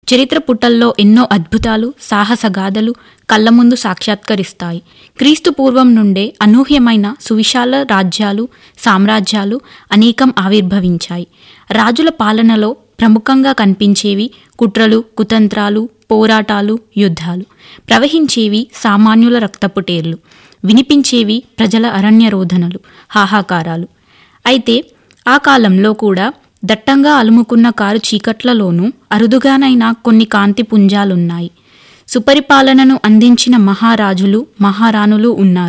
చరిత్ర పుటల్లో ఎన్నో అద్భుతాలు సాహసగాథలు కళ్ళ ముందు సాక్షాత్కరిస్తాయి క్రీస్తు పూర్వం నుండే అనూహ్యమైన సువిశాల రాజ్యాలు సామ్రాజ్యాలు అనేకం ఆవిర్భవించాయి రాజుల పాలనలో ప్రముఖంగా కనిపించేవి కుట్రలు కుతంత్రాలు పోరాటాలు యుద్ధాలు ప్రవహించేవి సామాన్యుల రక్తపుటేర్లు వినిపించేవి ప్రజల అరణ్య రోధనలు హాహాకారాలు అయితే ఆ కాలంలో కూడా దట్టంగా అలుముకున్న కారు చీకట్లలోనూ అరుదుగానైనా కొన్ని కాంతి పుంజాలున్నాయి సుపరిపాలనను అందించిన మహారాజులు మహారాణులు ఉన్నారు